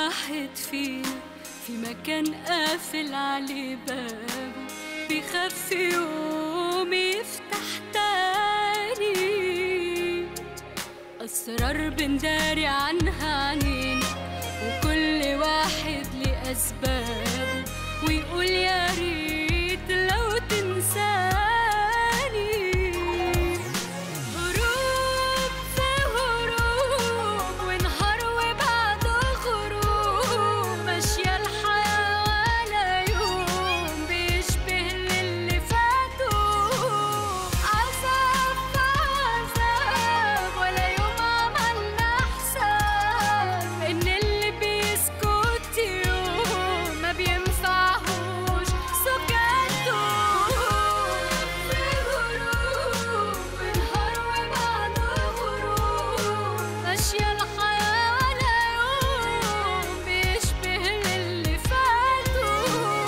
واحد فينا في مكان قافل عليه بابه بيخاف يوم يفتح تاني أسرار بنداري عنها عنينا وكل واحد ليه أسبابه ويقول يا ريت لو تنساني هروب في هروب ونهار وبعده غروب ماشية الحياة ولا يوم بيشبه للي فاتوا عذاب في عذاب ولا يوم عملنا حساب إن اللي بيسكت يوم ما بينفعهوش سكاته في غروب ونهار وبعده غروب ماشية الحياة ولا يوم بيشبه للي فاتوا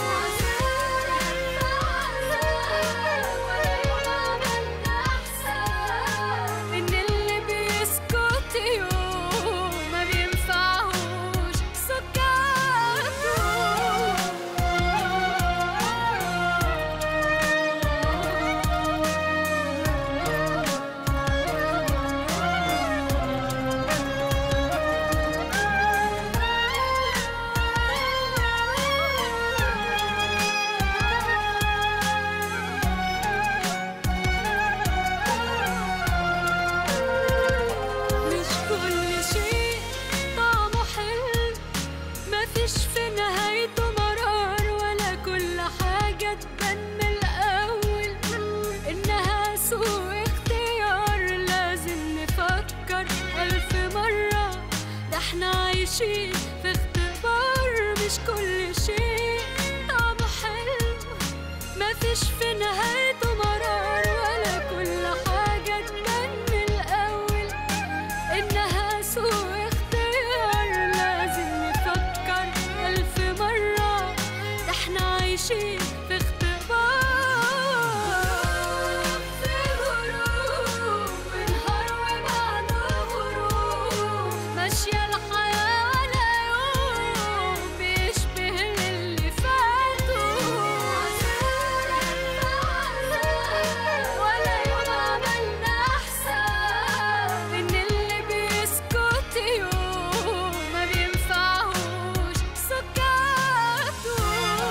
ولا يوم عملنا حساب إن اللي بيسكت يوم ما بينفعهوش مش كل شيء طعمه حلو مفيش في نهايته مرار ولا كل حاجة تبان من الأول إنها سوء اختيار لازم نفكر ألف مرة ده احنا عايشين في اختبار مش كل شيء طعمه حلو مفيش في نهايته مرار ولا كل حاجة تبان من الأول إنها سوء اختيار لازم نفكر ألف مرة ده احنا عايشين في اختبار في غروب ونهار وبعده غروب ماشية الحياة ولا يوم بيشبه للي فاتوا ولا يوم عملنا حساب إن اللي بيسكت يوم ما بينفعهوش سكاته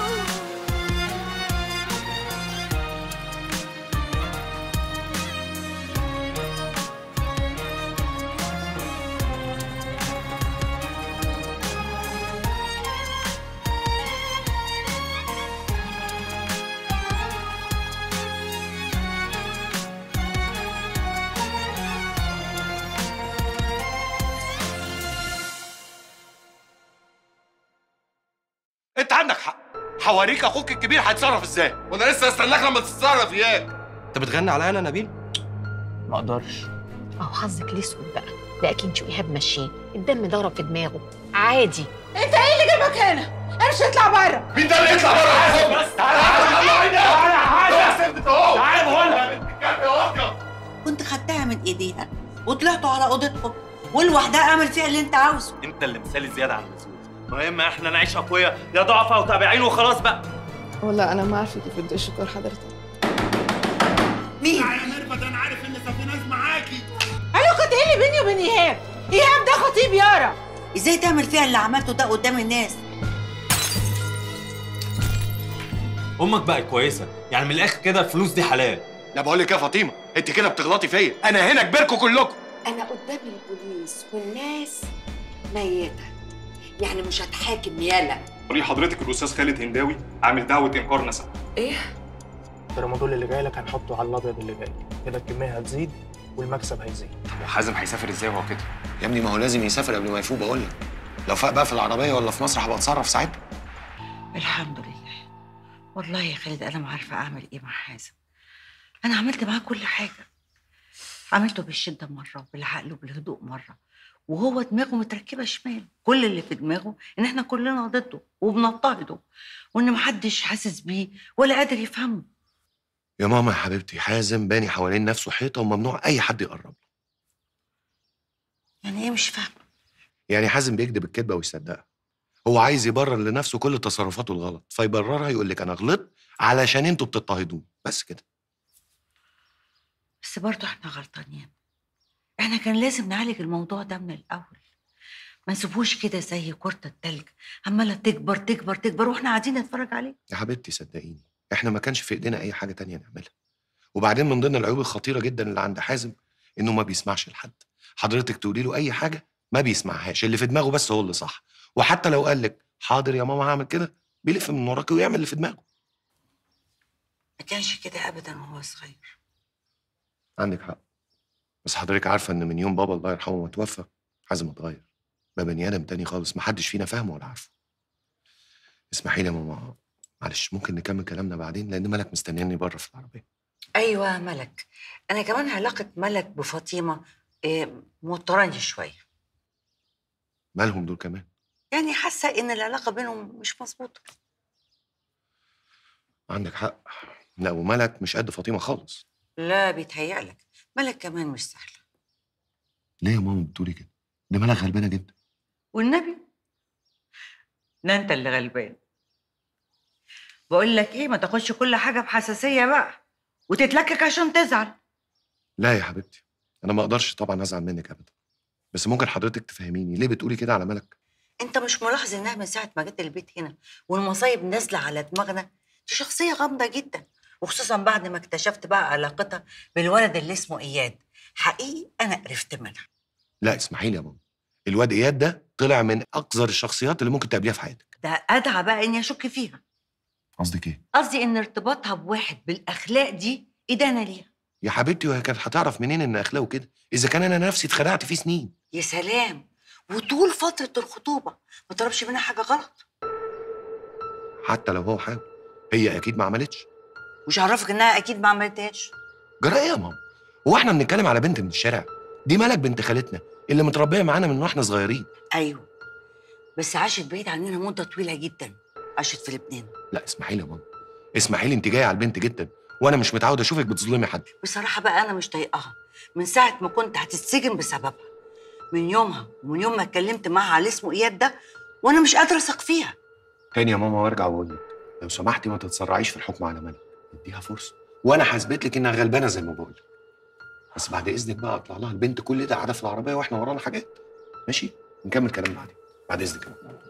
انت عندك حق حواريك اخوك الكبير هيتصرف ازاي وانا لسه استناك لما تتصرف اياك انت بتغني على انا نبيل ما اقدرش اهو حظك الاسود بقى ده اكيد شو ايهاب ماشيه الدم ضرب في دماغه عادي انت ايه اللي جابك هنا؟ امشي اطلع بره مين ده اللي يطلع بره بس تعالى تعالى تعالى تعالى بقول لك كنت خدتها من ايديها وطلعتوا على اوضتكم والوحدة اعمل فيها اللي انت عاوزه انت اللي مثالي زياده عن اللزوم المهم احنا نعيش اقوياء يا ضعفاء وتابعين وخلاص بقى والله انا ما عارفه كيف بدي اشكر حضرتك مين؟ ميرفت انا عارف ان سفيناز معاكي علاقة ايه اللي بيني وبين ايهاب؟ ايهاب ده خطيب يارا ازاي تعمل فيها اللي عملته ده قدام الناس امك بقت كويسه يعني من الاخر كده الفلوس دي حلال لا بقول لك يا فاطمه انت كده بتغلطي فيا انا هنا كبيركم كلكم انا قدام البوليس والناس ميته يعني مش هتحاكم يالا قولي حضرتك الاستاذ خالد هنداوي عامل دعوه انكار نسب الترامادول اللي جاي لك هنحطه على الابيض اللي جاي كده الكميه هتزيد والمكسب هيزيد وحازم هيسافر ازاي وهو كده يا ابني ما هو لازم يسافر قبل ما يفوق بقول لك لو فاق بقى في العربيه ولا في مصر هبقى اتصرف ساعتها الحمد لله والله يا خالد انا ما عارفه اعمل ايه مع حازم انا عملت معاه كل حاجه عملته بالشده مره وبالعقل وبالهدوء مره وهو دماغه متركبه شمال كل اللي في دماغه ان احنا كلنا ضده وبنضطهده وان محدش حاسس بيه ولا قادر يفهمه يا ماما يا حبيبتي حازم باني حوالين نفسه حيطه وممنوع اي حد يقرب له يعني ايه مش فاهمه يعني حازم بيكذب الكذبه ويصدقها هو عايز يبرر لنفسه كل تصرفاته الغلط فيبررها يقول لك انا غلطت علشان انتوا بتضطهدوني بس كده بس برضه احنا غلطانين احنا كان لازم نعالج الموضوع ده من الاول ما نسيبوش كده زي كرة التلج عمالة تكبر تكبر تكبر واحنا قاعدين نتفرج عليه يا حبيبتي صدقيني احنا ما كانش في ايدينا اي حاجه تانية نعملها وبعدين من ضمن العيوب الخطيره جدا اللي عند حازم انه ما بيسمعش لحد حضرتك تقولي له اي حاجه ما بيسمعهاش اللي في دماغه بس هو اللي صح وحتى لو قال لك حاضر يا ماما هعمل كده بيلف من وراك ويعمل اللي في دماغه ما كانش كده ابدا وهو صغير عندك حق بس حضرتك عارفه ان من يوم بابا الله يرحمه ما توفى حازم اتغير بقى بني ادم تاني خالص محدش فينا فاهمه ولا عارفه اسمحي لي يا ماما معلش ممكن نكمل كلامنا بعدين لان ملك مستنياني بره في العربيه ايوه ملك انا كمان علاقة ملك بفاطمة إيه، موتراني شوية مالهم دول كمان يعني حاسة ان العلاقة بينهم مش مظبوطة عندك حق لا وملك مش قد فاطمه خالص لا بيتهيألك ملك كمان مش سهلة ليه يا ماما بتقولي كده دي ملك غلبانه جدا والنبي ده انت اللي غلبان بقول لك ايه ما تاخدش كل حاجة بحساسية بقى وتتلكك عشان تزعل لا يا حبيبتي انا ما اقدرش طبعا ازعل منك ابدا بس ممكن حضرتك تفهميني ليه بتقولي كده على ملك انت مش ملاحظ انها من ساعة ما جت البيت هنا والمصايب نازلة على دماغنا دي شخصية غامضة جدا وخصوصا بعد ما اكتشفت بقى علاقتها بالولد اللي اسمه اياد حقيقي انا قرفت منها لا اسمحي لي يا ماما الواد اياد ده طلع من اقذر الشخصيات اللي ممكن تقابليها في حياتك ده ادعى بقى اني اشك فيها قصدك ايه قصدي ان ارتباطها بواحد بالاخلاق دي ادانه ليها يا حبيبتي وهي كانت هتعرف منين ان اخلاقه كده اذا كان انا نفسي اتخدعت فيه سنين يا سلام وطول فترة الخطوبة ما طلبش منها حاجة غلط حتى لو هو حاول هي اكيد ما عملتش مش عرفك انها اكيد ما عملتهاش جرى ايه يا ماما هو احنا بنتكلم على بنت من الشارع دي ملك بنت خالتنا اللي متربيه معانا من واحنا صغيرين ايوه بس عاشت بعيد عننا مدة طويلة جدا عاشت في لبنان لا اسمحي لي يا ماما اسمحي لي انت جايه على البنت جدا وانا مش متعود اشوفك بتظلمي حد بصراحة بقى أنا مش طايقاها من ساعة ما كنت هتتسجن بسببها من يومها ومن يوم ما اتكلمت معاها على اسمه إياد ده وأنا مش قادرة أثق فيها تاني يا ماما وارجع واقول لك لو سمحتي ما تتسرعيش في الحكم على ملك اديها فرصه وانا هثبت لك انها غلبانه زي ما بقول لك بس بعد اذنك بقى اطلع لها البنت كل ده قاعده في العربيه واحنا ورانا حاجات ماشي نكمل كلام بعدين بعد اذنك يا ماما.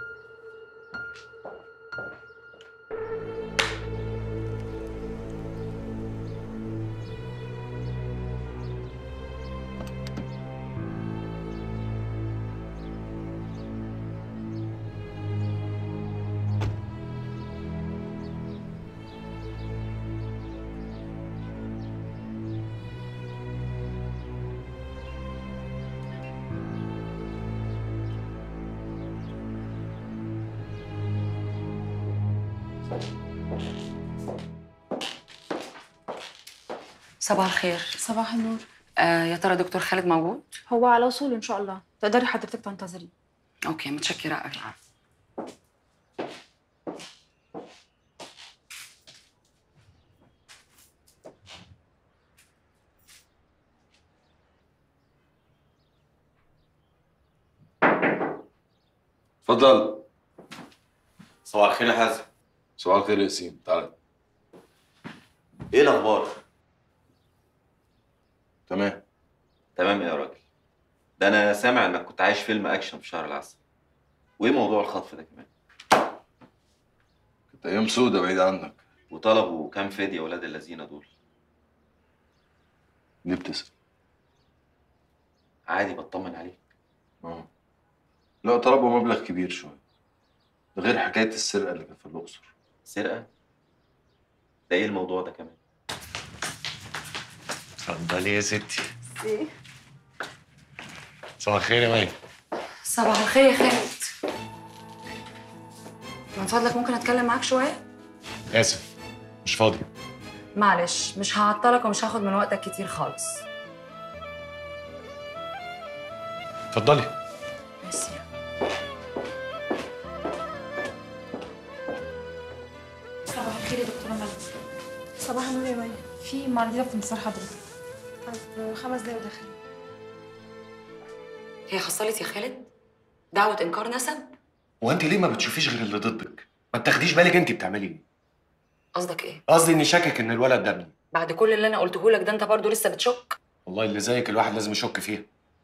صباح الخير صباح النور آه يا ترى دكتور خالد موجود؟ هو على وصول ان شاء الله تقدري حضرتك تنتظري اوكي متشكرة قوي اتفضل صباح الخير يا حازم صباح الخير يا ياسين تعالى ايه الاخبار تمام تمام يا راجل ده انا سامع انك كنت عايش فيلم اكشن في شهر العسل وايه موضوع الخطف ده كمان كانت ايام سودة بعيد عنك وطلبوا كام فدية ولاد اللذينه دول ليه بتسأل؟ عادي بطمن عليك اه لا طلبوا مبلغ كبير شوية ده غير حكاية السرقة اللي كانت في الأقصر سرقه ده ايه الموضوع ده كمان اتفضلي يا ستي صباح الخير يا مي صباح الخير يا خالد من فضلك ممكن اتكلم معاك شوية؟ اسف مش فاضي معلش مش هعطلك ومش هاخد من وقتك كتير خالص اتفضلي ميرسي صباح الخير يا دكتوره ملك صباح النور يا مي في معرضيه في انتصار حضرتك طيب خمس دقايق وداخلين هي حصلت يا خالد؟ دعوة إنكار نسب؟ هو انت ليه ما بتشوفيش غير اللي ضدك ما بتاخديش بالك انت بتعملي ايه قصدك ايه قصدي اني شاكك ان الولد ده ابني بعد كل اللي انا قلته لك ده انت برضو لسه بتشك والله اللي زيك الواحد لازم يشك فيها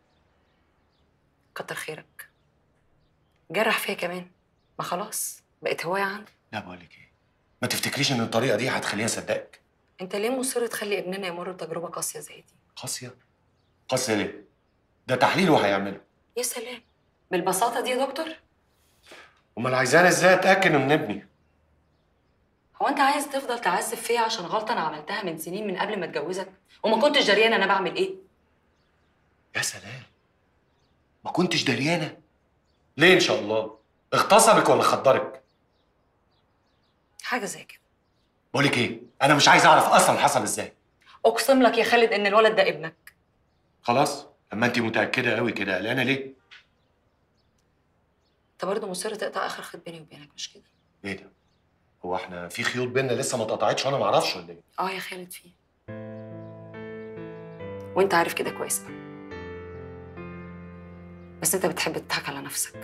كتر خيرك جرح فيا كمان ما خلاص بقت هوايه عندي لا بقول لك ايه ما تفتكريش ان الطريقه دي هتخليني اصدقك انت ليه مصر تخلي ابننا يمر بتجربه قاسيه زي دي قاسيه قاسيه ليه ده تحليل وهيعمله يا سلام بالبساطه دي يا دكتور امال عايزاني ازاي اتاكد من ابني هو انت عايز تفضل تعذب فيا عشان غلطه انا عملتها من سنين من قبل ما اتجوزك وما كنتش دريانه انا بعمل ايه يا سلام ما كنتش دريانه ليه ان شاء الله اغتصبك ولا خدرك حاجه زي كده بقول لك ايه انا مش عايز اعرف اصلا حصل ازاي اقسم لك يا خالد ان الولد ده ابنك خلاص لما انت متاكده قوي كده قلقانه ليه انت برضه مصر تقطع اخر خيط بيني وبينك مش كده ايه ده هو احنا في خيوط بينا لسه ما اتقطعتش وانا ما اعرفش ولا ايه اه يا خالد فيه وانت عارف كده كويس قوي بس انت بتحب تضحك على نفسك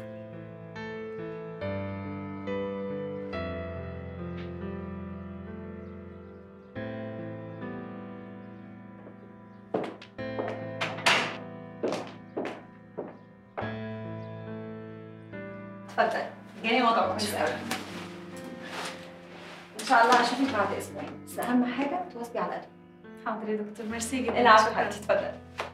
اتفضل جاني وضع كويس قوي ان شاء الله هشوفك بعد اسبوعين بس اهم حاجه تواظبي على الادب حاضر يا دكتور ميرسي جدا العفو حبيبتي اتفضل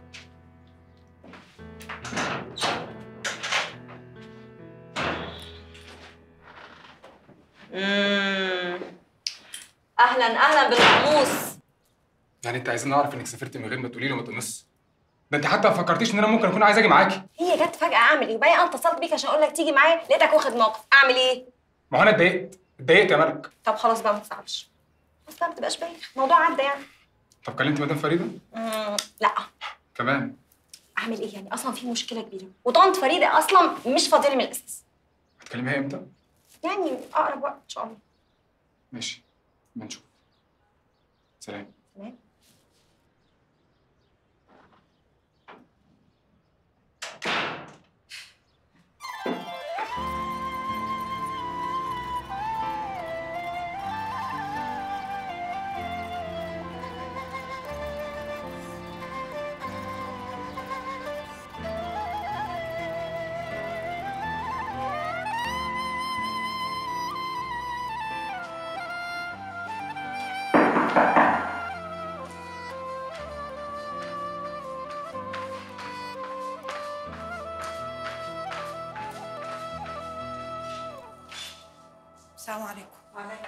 امم اهلا اهلا بالقاموس يعني انت عايزين نعرف انك سافرت من غير ما تقولي لي وما تقنص ده انت حتى ما فكرتيش ان انا ممكن اكون عايز اجي معاكي هي جت فجأة أعمل إيه؟ بقى أنا اتصلت بيك عشان أقول لك تيجي معايا لقيتك واخد موقف، أعمل إيه؟ ما هو انا اتضايقت اتضايقت يا ملك طب خلاص بقى ما تزعلش. خلاص بقى ما تبقاش بايخ، الموضوع عدى يعني. طب كلمت مدام فريده مم، لا كمان أعمل إيه يعني؟ أصلا في مشكلة كبيرة، وطنط فريدة أصلا مش فاضية لي من الأساس. هتكلميها امتى يعني أقرب وقت إن شاء الله. ماشي ما نشوف سلام تمام؟ السلام عليكم وعليكم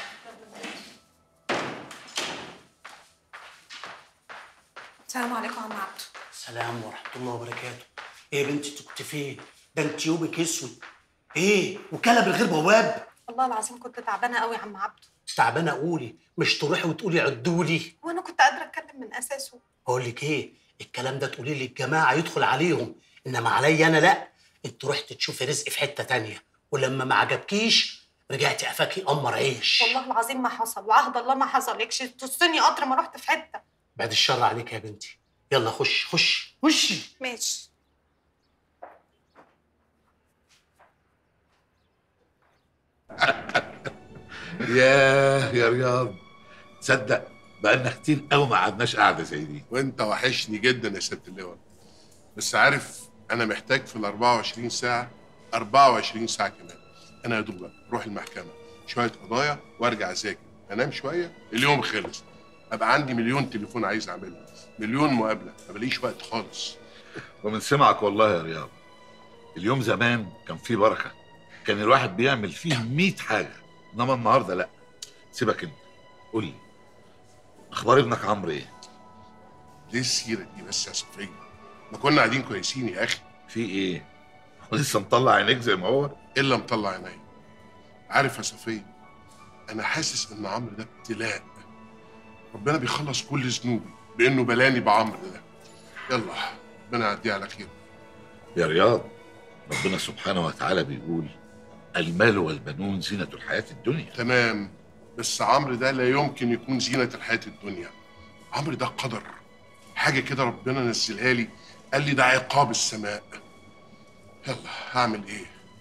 السلام عليكم يا عم عبده السلام ورحمة الله وبركاته. ايه يا بنتي انت كنت فين؟ ده انت يومك اسود. ايه؟ وكاله بالغير بواب؟ والله العظيم كنت تعبانه قوي يا عم عبده تعبانه قولي مش تروحي وتقولي عدولي. وانا كنت قادره اتكلم من اساسه بقول لك ايه؟ الكلام ده تقولي للجماعه يدخل عليهم انما عليا انا لا. انت رحت تشوفي رزق في حته تانية ولما ما عجبكيش رجعتي قفاكي قمر عيش. والله العظيم ما حصل وعهد الله ما حصل يكش تستني قطر ما رحت في حته بعد الشر عليك يا بنتي. يلا خش خش خشي. ماشي ياه يا رياض تصدق بقالنا كتير قوي ما قعدناش قعده زي دي وانت وحشني جدا يا ست اللواء بس عارف انا محتاج في ال 24 ساعه 24 ساعه كمان انا يا دوبك اروح المحكمه شويه قضايا وارجع اذاكر انام شويه اليوم خلص ابقى عندي مليون تليفون عايز اعمله مليون مقابله ما بلاقيش وقت خالص ومن سمعك والله يا رياض اليوم زمان كان فيه بركه كان الواحد بيعمل فيه 100 حاجه انما النهارده لا سيبك انت قول لي اخبار ابنك عمرو ايه ليه السيره دي بس يا صفيه ما كنا قاعدين كويسين يا اخي في ايه هو لسه مطلع عينيك زي ما هو الا مطلع عينيا عارف يا صفيه انا حاسس ان عمرو ده ابتلاء ربنا بيخلص كل ذنوبي بانه بلاني بعمرو ده يلا ربنا يعديه على خير يا رياض ربنا سبحانه وتعالى بيقول المال والبنون زينة الحياة الدنيا تمام بس عمرو ده لا يمكن يكون زينة الحياة الدنيا عمرو ده قدر حاجة كده ربنا نزلها لي قال لي ده عقاب السماء يلا هعمل ايه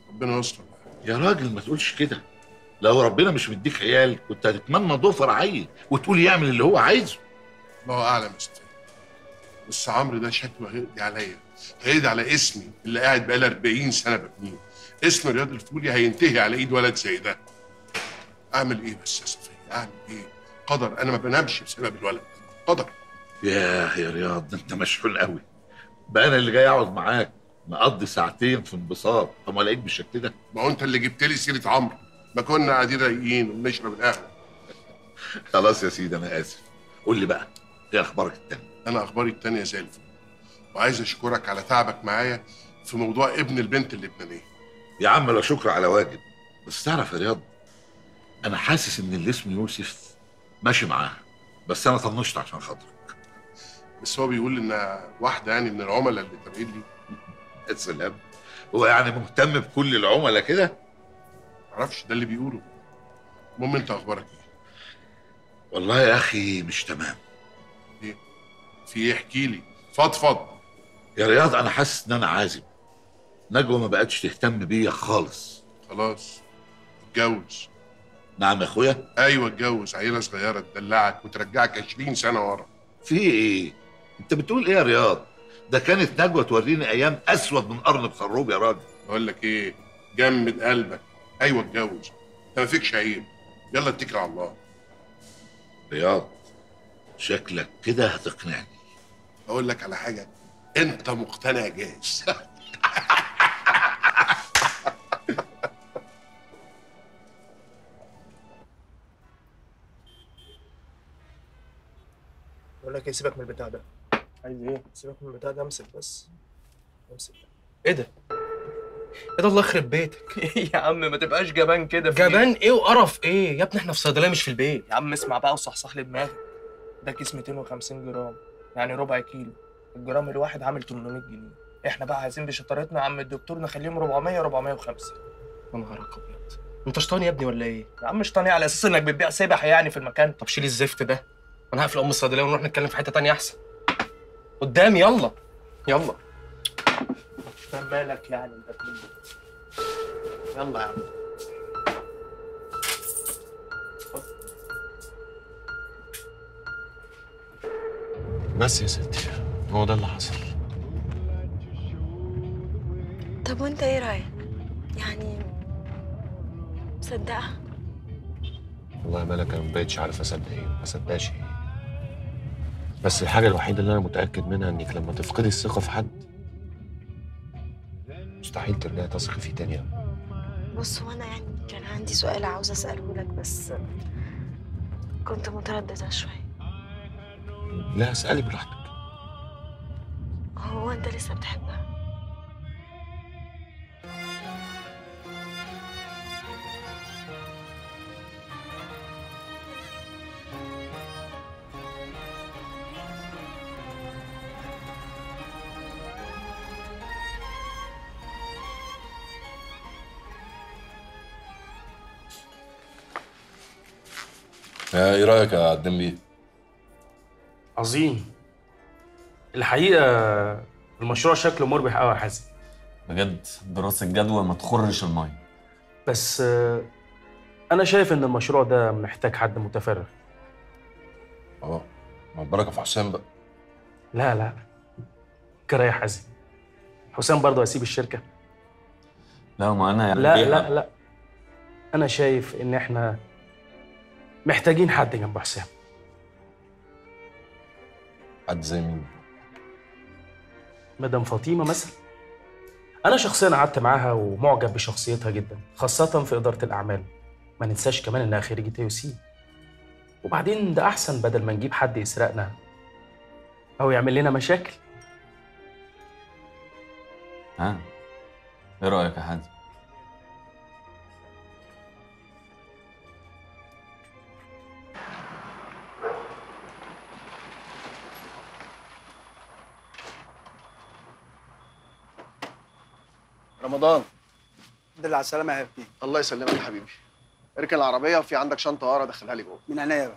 ربنا يستر يا راجل ما تقولش كده لو ربنا مش مديك عيال كنت هتتمنى ضفر عيل وتقول يعمل اللي هو عايزه الله اعلم يا استاذ بس عمرو ده شكله هيقضي عليا هيقضي على اسمي اللي قاعد بقالي 40 سنه ببنيه اسم رياض الفولي هينتهي على ايد ولد زي ده اعمل ايه بس يا صفيه اعمل ايه قدر انا ما بنامش بسبب الولد قدر ياه يا رياض ده انت مشحون قوي بقى انا اللي جاي اقعد معاك نقضي ساعتين في انبساط طب الاقيك بالشكل ده ما هو انت اللي جبت لي سيره عمرو ما كنا قاعدين رايقين وبنشرب القهوه خلاص يا سيدي انا اسف قول لي بقى ايه اخبارك التانية انا اخباري التانية زي الفل وعايز اشكرك على تعبك معايا في موضوع ابن البنت اللبنانيه يا عم لا شكر على واجب بس تعرف يا رياض انا حاسس ان اللي اسمه يوسف ماشي معاها بس انا طنشت عشان خاطرك بس هو بيقول ان واحده يعني من العملاء اللي تابعين لي يا سلام هو يعني مهتم بكل العملاء كده معرفش ده اللي بيقوله المهم انت اخبارك ايه والله يا اخي مش تمام ايه في ايه احكي لي فضفض يا رياض انا حاسس ان انا عازب نجوى ما بقتش تهتم بيا خالص خلاص اتجوز نعم يا اخويا ايوه اتجوز عيله صغيره تدلعك وترجعك 20 سنه ورا في ايه انت بتقول ايه يا رياض ده كانت نجوى توريني ايام اسود من قرن بخروب يا راجل بقول لك ايه جمد قلبك ايوه اتجوز انت ما فيكش عيب يلا اتكل على الله رياض شكلك كده هتقنعني اقول لك على حاجه انت مقتنع جاهز بقول لك ايه سيبك من البتاع ده عايز ايه سيبك من البتاع ده امسك بس امسك ايه ده ايه ده الله يخرب بيتك يا عم ما تبقاش جبان كده في جبان ايه وقرف ايه يا ابني احنا في صيدليه مش في البيت يا عم اسمع بقى وصحصح لي دماغك ده كيس 250 جرام يعني ربع كيلو الجرام الواحد عامل 800 جنيه احنا بقى عايزين بشطارتنا يا عم الدكتور نخليهم 400 405 يا نهارك ابيض انت شطان يا ابني ولا ايه يا عم شطان إيه على اساس انك بتبيع سبح يعني في المكان طب شيل الزفت ده انا هقفل ام الصيدليه ونروح نتكلم في حته تانية احسن قدامي يلا يلا مش فاهم مالك يعني انت كله يلا يا عم بس يا ستي هو ده اللي حصل طب وانت ايه رايك يعني مصدقها والله يا ملك انا ما بقتش عارف اصدق ايه وما اصدقش ايه بس الحاجه الوحيده اللي انا متاكد منها انك لما تفقدي الثقه في حد مستحيل ترجعي تثقي فيه تاني أبدا. بص هو انا يعني كان عندي سؤال عاوزه اساله لك بس كنت متردده شويه لا اسالي براحتك هو انت لسه بتحبها ايه رايك يا عدام بيه عظيم الحقيقه المشروع شكله مربح قوي يا حازم بجد دراسة جدوى ما تخرش المية بس آه، انا شايف ان المشروع ده محتاج حد متفرغ اه ما البركه في حسام بقى لا لا كده يا حازم حسام برضه هيسيب الشركه لا ما انا يعني لا بيها. لا لا انا شايف ان احنا محتاجين حد جنب حسام حد زي مين مدام فاطمه مثلا انا شخصيا قعدت معاها ومعجب بشخصيتها جدا خاصه في اداره الاعمال ما ننساش كمان انها خريجه اي سي وبعدين ده احسن بدل ما نجيب حد يسرقنا او يعمل لنا مشاكل ها ايه رايك يا حازم رمضان الحمد لله على السلامة يا ابني الله يسلمك يا حبيبي اركن العربية وفي عندك شنطة ورا دخلها لي جوه من عينيا بقى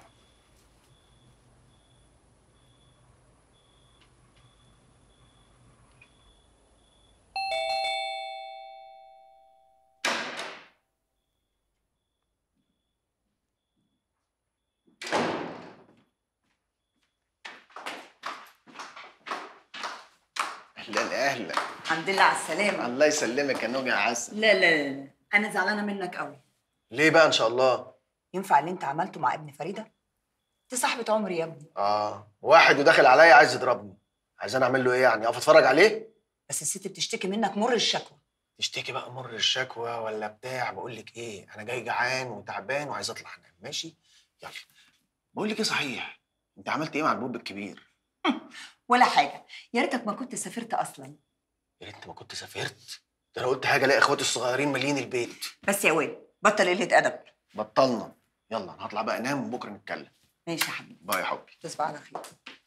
اهلا اهلا الحمد لله على السلامه الله يسلمك يا نوجة عسل لا لا لا انا زعلانه منك قوي ليه بقى ان شاء الله ينفع اللي انت عملته مع ابن فريده دي صاحبه عمري يا ابني اه واحد وداخل عليا عايز يضربني عايزين اعمل له ايه يعني اقف اتفرج عليه بس الست بتشتكي منك مر الشكوى تشتكي بقى مر الشكوى ولا بتاع بقول لك ايه انا جاي جعان وتعبان وعايز اطلع انام ماشي يلا بقول لك ايه صحيح انت عملت ايه مع البوب الكبير ولا حاجه يا ريتك ما كنت سافرت اصلا يا ريت ما كنت سافرت ده انا قلت حاجه الاقي اخواتي الصغيرين مالين البيت بس يا واد بطل قله ادب بطلنا يلا انا هطلع بقى انام وبكره نتكلم ماشي يا حبيبي باي يا حبي تصبح على خير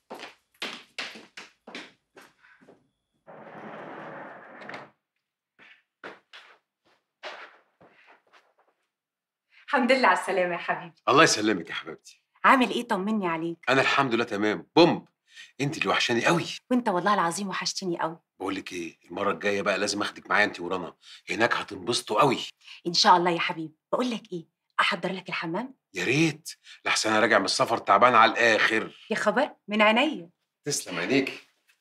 الحمد لله على السلامة يا حبيبي الله يسلمك يا حبيبتي عامل ايه طمني عليك انا الحمد لله تمام بوم انت اللي وحشاني قوي وانت والله العظيم وحشتني قوي بقول لك ايه المره الجايه بقى لازم اخدك معايا انت ورنا هناك هتنبسطوا قوي ان شاء الله يا حبيبي بقول لك ايه احضر لك الحمام يا ريت لحسن انا راجع من السفر تعبان على الاخر يا خبر من عينيا تسلم عينيكي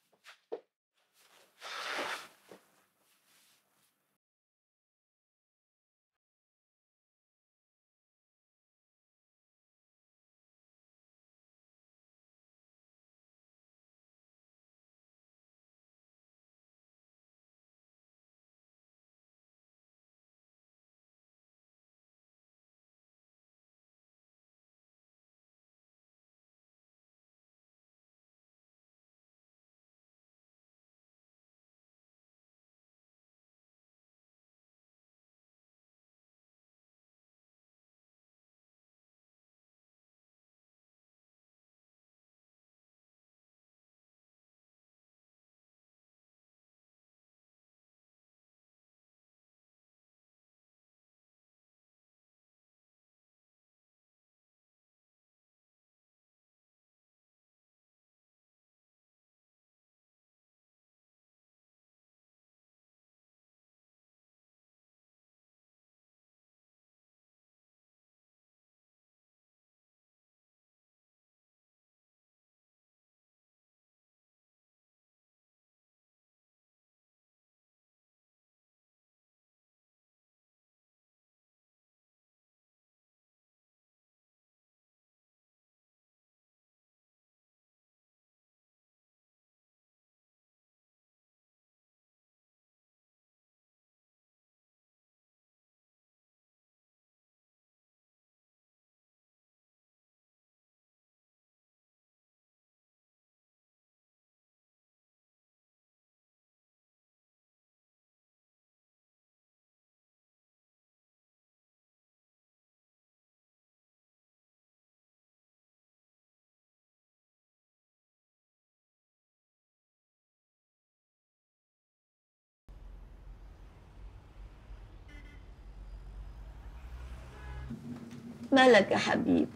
مالك يا حبيبي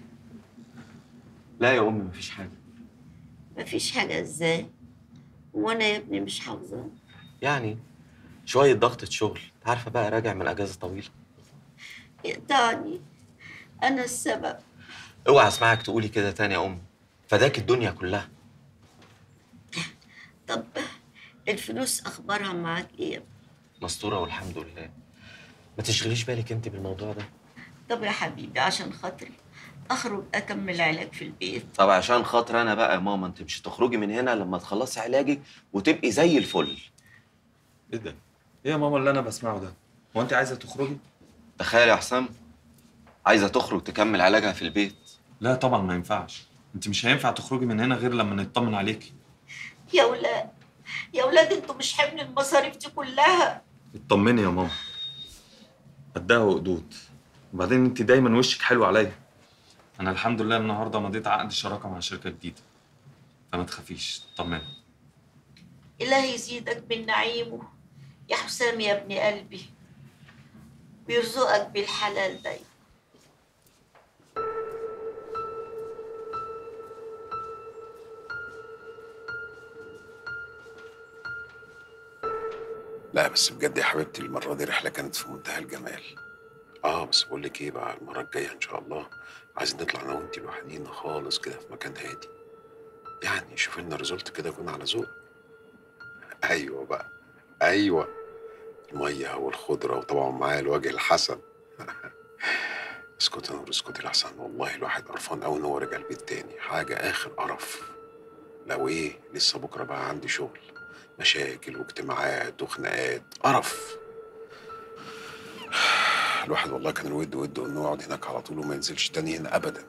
لا يا امي مفيش حاجه مفيش حاجة ازاي وانا يا ابني مش حافظة يعني شويه ضغطة شغل انت عارفه بقى راجع من اجازه طويله يقطعني انا السبب اوعى اسمعك تقولي كده تاني يا امي فداك الدنيا كلها طب الفلوس اخبارها معاك ايه يا ابني؟ مستوره والحمد لله ما تشغليش بالك انت بالموضوع ده طب يا حبيبي عشان خاطري اخرج اكمل علاج في البيت طب عشان خاطر انا بقى يا ماما انت مش هتخرجي من هنا لما تخلصي علاجك وتبقي زي الفل ايه ده؟ ايه يا ماما اللي انا بسمعه ده؟ هو انت عايزه تخرجي؟ تخيل يا حسام عايزه تخرج تكمل علاجها في البيت لا طبعا ما ينفعش انت مش هينفع تخرجي من هنا غير لما نطمن عليكي يا ولاد يا ولاد انتوا مش حمل المصاريف دي كلها اطمني يا ماما قدها وقدود وبعدين انت دايما وشك حلو عليا انا الحمد لله النهارده مضيت عقد شراكه مع شركه جديده فما تخافيش اطمني إلهي يزيدك من نعيمه يا حسام يا ابن قلبي ويرزقك بالحلال دايما لا بس بجد يا حبيبتي المرة دي رحلة كانت في منتهى الجمال اه بس بقول لك ايه بقى المرة الجاية ان شاء الله عايزين نطلع انا وانتي لوحدينا خالص كده في مكان هادي يعني شوف لنا ريزولت كده يكون على ذوق ايوه بقى ايوه الميه والخضره وطبعا معايا الوجه الحسن اسكت يا نور اسكتي لحسن والله الواحد قرفان قوي ان هو رجع البيت تاني حاجه اخر قرف لو ايه لسه بكره بقى عندي شغل مشاكل واجتماعات وخناقات قرف الواحد والله كان الود وده انه يقعد هناك على طول وما ينزلش تاني هنا ابدا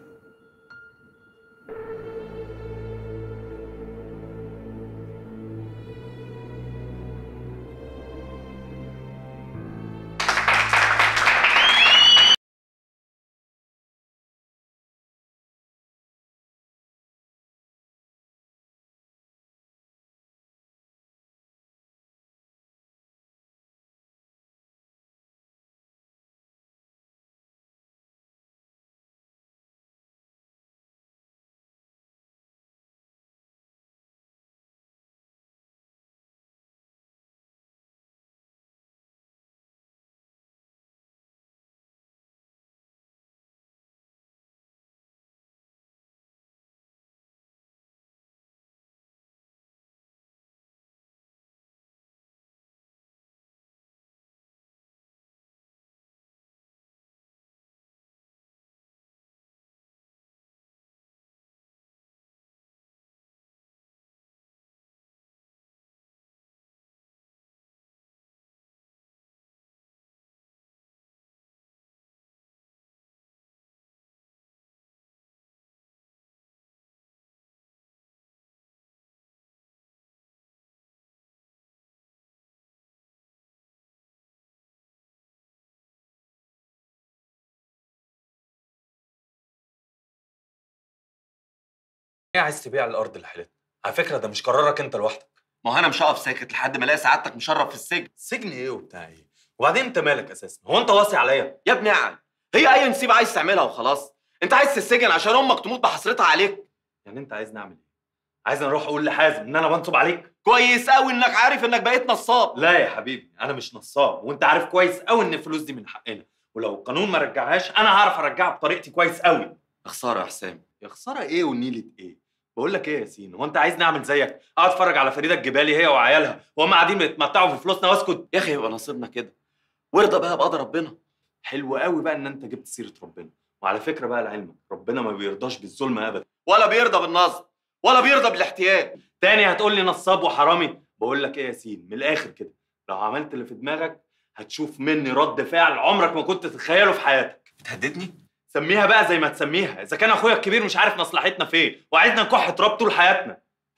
ايه عايز تبيع الارض اللي حيلتنا على فكره ده مش قرارك انت لوحدك ما هو انا مش هقف ساكت لحد ما الاقي سعادتك مشرف في السجن سجن ايه وبتاع ايه وبعدين انت مالك اساسا هو انت واصي عليا يا ابني اعلى هي اي نسيب عايز تعملها وخلاص انت عايز تسجن عشان امك تموت بحسرتها عليك يعني انت عايز نعمل ايه عايز اروح اقول لحازم ان انا بنصب عليك كويس قوي انك عارف انك بقيت نصاب لا يا حبيبي انا مش نصاب وانت عارف كويس قوي ان الفلوس دي من حقنا ولو القانون ما رجعهاش انا هعرف ارجعها بطريقتي كويس قوي يا خساره يا حسام يا خساره ايه ونيله ايه بقول لك ايه يا ياسين هو انت عايز نعمل زيك اقعد اتفرج على فريده الجبالي هي وعيالها وهم قاعدين بيتمتعوا في فلوسنا واسكت يا اخي يبقى نصيبنا كده وارضى بقى بقدر ربنا حلو قوي بقى ان انت جبت سيره ربنا وعلى فكره بقى لعلمك ربنا ما بيرضاش بالظلم ابدا ولا بيرضى بالنصب ولا بيرضى بالاحتيال تاني هتقول لي نصاب وحرامي بقول لك ايه يا ياسين من الاخر كده لو عملت اللي في دماغك هتشوف مني رد فعل عمرك ما كنت تتخيله في حياتك بتهددني سميها بقى زي ما تسميها اذا كان اخويا الكبير مش عارف مصلحتنا فين وعايزنا نكح تراب طول حياتنا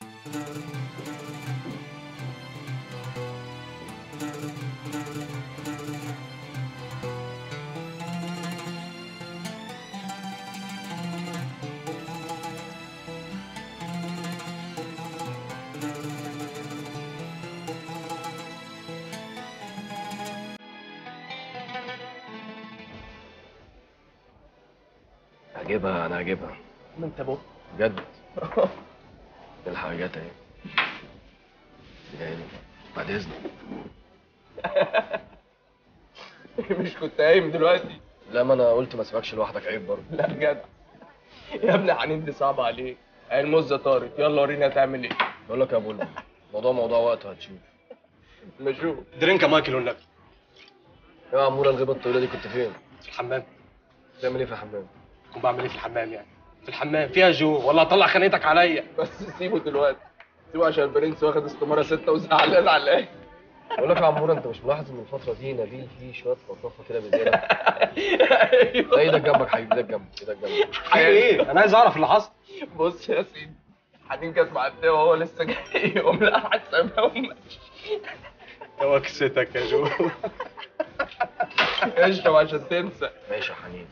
هجيبها انا هجيبها ما انت بقى بجد الحاجات اهي يعني بعد اذنك مش كنت قايم دلوقتي لا ما انا قلت ما اسيبكش لوحدك عيب برضه لا جدع يا ابني حنين دي صعبة عليك المزة طارت يلا وريني هتعمل ايه بقول لك يا ابو الموضوع موضوع وقت وهتشوف نشوف درينك يا مايكل والنبي يا عمورة الغيبة الطويلة دي كنت فين؟ في الحمام بتعمل ايه في الحمام؟ كنت بعمل ايه في الحمام يعني في الحمام فيها جو ولا هطلع خانتك عليا بس سيبه دلوقتي سيبه عشان البرنس واخد استمارة ستة وزعلان على الاخر بقول لك يا عمورة انت مش ملاحظ ان الفترة دي نبيل فيه شوية لطافة كده بزيادة؟ لا ايدك جنبك حبيبي ايدك جنبك ايدك جنبك حاجة ايه؟ انا عايز اعرف اللي حصل بص يا سيدي حنين كانت معدية وهو لسه جاي يقوم لا حسابها وماشي وكستك يا جو اشرب عشان تنسى ماشي يا حنين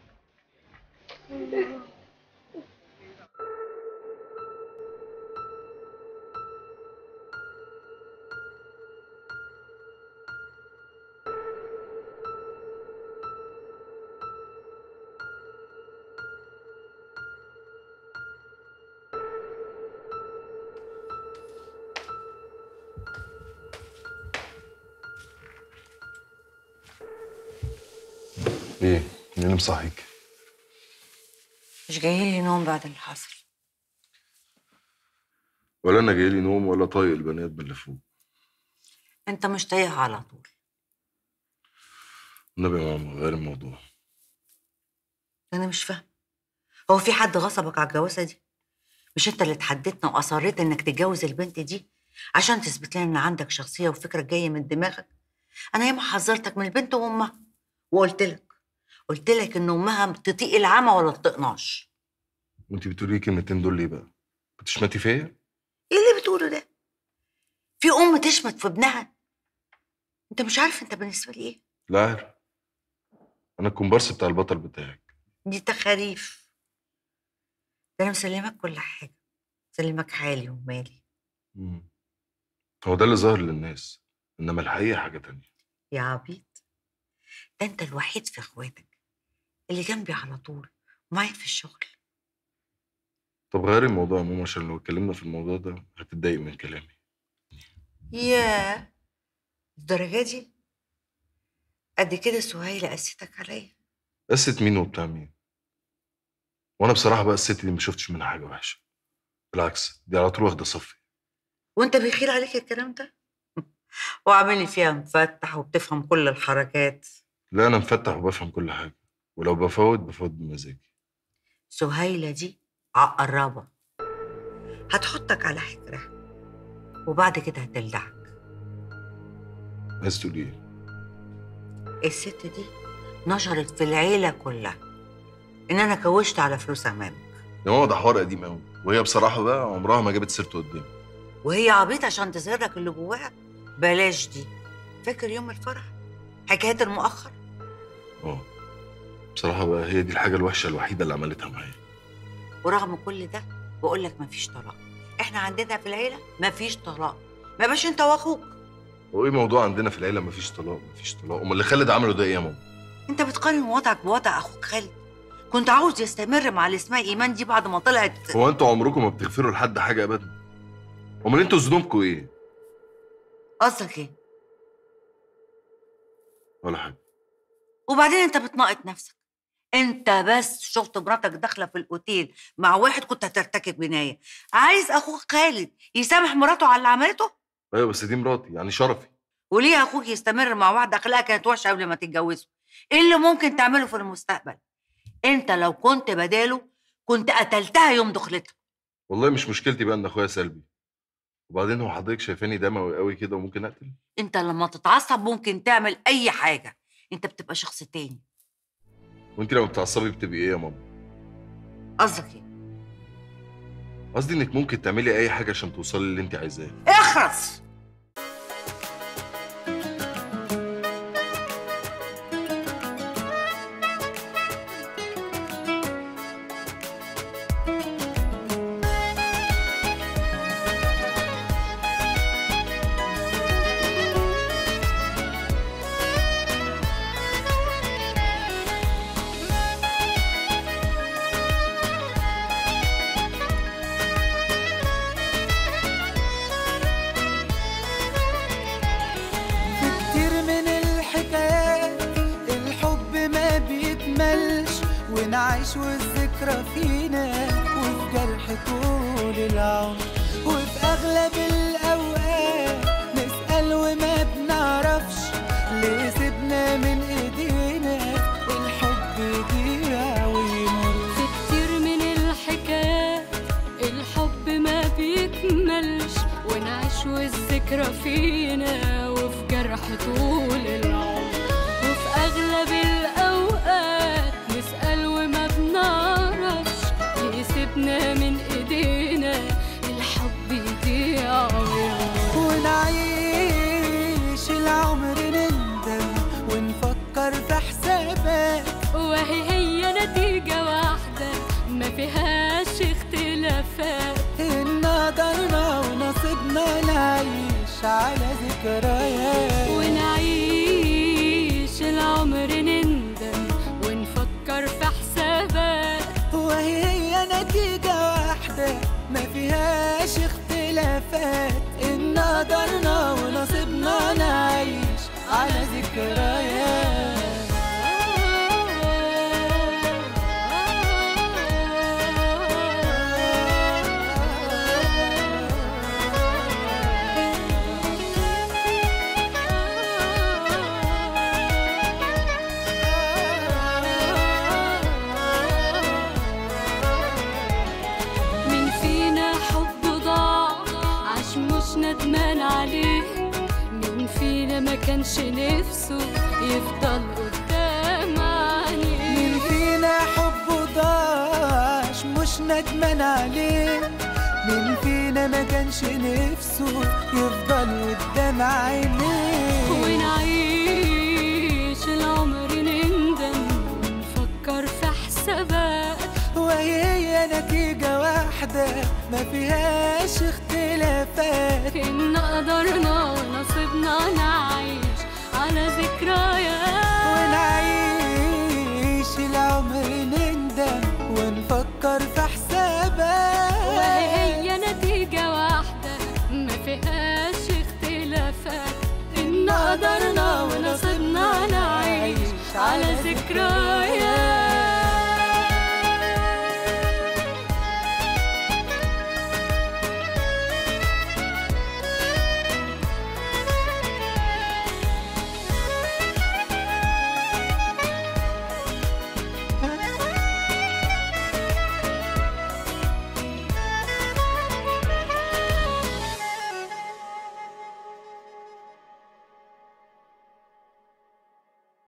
ايه؟ مين اللي مصحيك؟ مش جايلي نوم بعد اللي حصل ولا انا جايلي نوم ولا طايق البنات باللي فوق انت مش تايه على طول النبي يا ماما غير الموضوع انا مش فاهم هو في حد غصبك على الجوازه دي مش انت اللي اتحددنا واصريت انك تتجوز البنت دي عشان تثبت لنا ان عندك شخصيه وفكره جايه من دماغك انا ياما حذرتك من البنت وامها وقلت لك قلت لك ان امها تطيق العمى ولا تطقناش وانت بتقولي لي الكلمتين دول ليه بقى؟ بتشمتي فيا؟ ايه اللي بتقوله ده في ام تشمت في ابنها انت مش عارف انت بالنسبه لي ايه لا عارف انا الكومبارس بتاع البطل بتاعك دي تخاريف ده انا مسلمك كل حاجه مسلمك حالي ومالي مم. هو ده اللي ظاهر للناس انما الحقيقه حاجه تانية يا عبيط ده انت الوحيد في اخواتك اللي جنبي على طول ومعايا في الشغل طب غيري الموضوع يا ماما عشان لو اتكلمنا في الموضوع ده هتتضايق من كلامي ياه الدرجه دي قد كده سهيله قستك عليا قصة مين وبتاع مين وانا بصراحه بقى الست دي ما شفتش منها حاجه وحشه بالعكس دي على طول واخده صفي وانت بيخيل عليك الكلام ده وعامل لي فيها مفتح وبتفهم كل الحركات لا انا مفتح وبفهم كل حاجه ولو بفوت بفوت بمزاجي سهيله دي عقربه هتحطك على حجرها وبعد كده هتلدعك عايز تقولي ايه الست دي نشرت في العيله كلها ان انا كوشت على فلوس امامك يا ماما ده حوار قديم قوي وهي بصراحه بقى عمرها ما جابت سيرته قدامي وهي عبيطه عشان تظهر لك اللي جواها بلاش دي فاكر يوم الفرح حكايه المؤخر اه بصراحه بقى هي دي الحاجه الوحشه الوحيده اللي عملتها معايا ورغم كل ده بقول لك مفيش طلاق احنا عندنا في العيله مفيش طلاق ما باش انت واخوك وايه موضوع عندنا في العيله مفيش طلاق مفيش طلاق امال اللي خالد عمله ده ايه يا ماما انت بتقارن وضعك بوضع اخوك خالد كنت عاوز يستمر مع اللي اسمها ايمان دي بعد ما طلعت هو انتوا عمركم ما بتغفروا لحد حاجه ابدا امال انتوا ذنوبكم ايه قصدك ايه ولا حاجه وبعدين انت بتناقض نفسك انت بس شفت مراتك داخله في الاوتيل مع واحد كنت هترتكب جنايه عايز اخوك خالد يسامح مراته على اللي عملته ايوه بس دي مراتي يعني شرفي وليه اخوك يستمر مع واحده اخلاقها كانت وحشه قبل ما تتجوزوا ايه اللي ممكن تعمله في المستقبل انت لو كنت بداله كنت قتلتها يوم دخلتها والله مش مشكلتي بقى ان اخويا سلبي وبعدين هو حضرتك شايفاني دموي قوي كده وممكن اقتل انت لما تتعصب ممكن تعمل اي حاجه انت بتبقى شخص تاني وانت لما بتعصبي بتبقي ايه يا ماما قصدك ايه قصدي انك ممكن تعملي اي حاجه عشان توصلي اللي انت عايزاه اخرس في كتير من الحكايات الحب ما بيكملش ونعيش والذكرى فينا وفي جرح طول العمر وفي أغلب الأوقات نسأل وما بنعرفش ليه سيبنا من إيدينا الحب يضيع ويمر في كتير من الحكايات الحب ما بيكملش ونعيش والذكرى فينا وفي جرح طول العمر وفي أغلب الأوقات نسأل وما بنعرفش يسيبنا من إيدينا الحب يضيع ويمر ونعيش العمر نندم ونفكر في حسابات وهي هي نتيجة واحدة ما فيهاش اختلافات إن قدرنا ونصيبنا نعيش على ذكريات ونعيش العمر نندم ونفكر في حسابات وهي هي نتيجة واحدة ما فيهاش اختلافات إن قدرنا ونصيبنا نعيش على ذكريات كانش نفسه يفضل قدام عينيه مين فينا حبه ضاعش مش ندمان عليه مين فينا ما كانش نفسه يفضل قدام عينيه ونعيش العمر نندم ونفكر في حسابات وهي نتيجة واحدة ما فيهاش اختلافات إن قدرنا ونصيبنا نعيش على ذكريات ونعيش العمر نندم ونفكر في حسابات وهي نتيجة واحدة ما فيهاش اختلافات إن قدرنا ونصيبنا نعيش على ذكريات